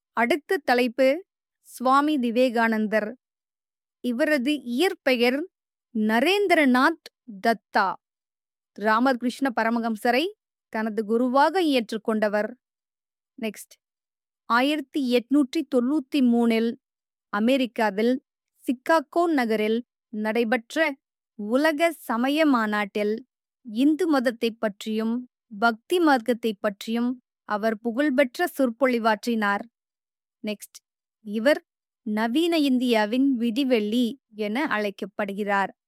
அடுத்த தலைப்பு சுவாமி விவேகானந்தர் இவரது இயற்பெயர் நரேந்திரநாத் தத்தா ராமகிருஷ்ண பரமஹம்சரை தனது குருவாக ஏற்றுக்கொண்டவர் நெக்ஸ்ட் ஆயிரத்தி எட்நூற்றி தொண்ணூத்தி மூணில் அமெரிக்காவில் சிக்காகோ நகரில் நடைபெற்ற உலக சமய மாநாட்டில் இந்து மதத்தை பற்றியும் பக்தி மார்க்கத்தை பற்றியும் அவர் புகழ்பெற்ற சொற்பொழிவாற்றினார் நெக்ஸ்ட் இவர் நவீன இந்தியாவின் விடிவெள்ளி என அழைக்கப்படுகிறார்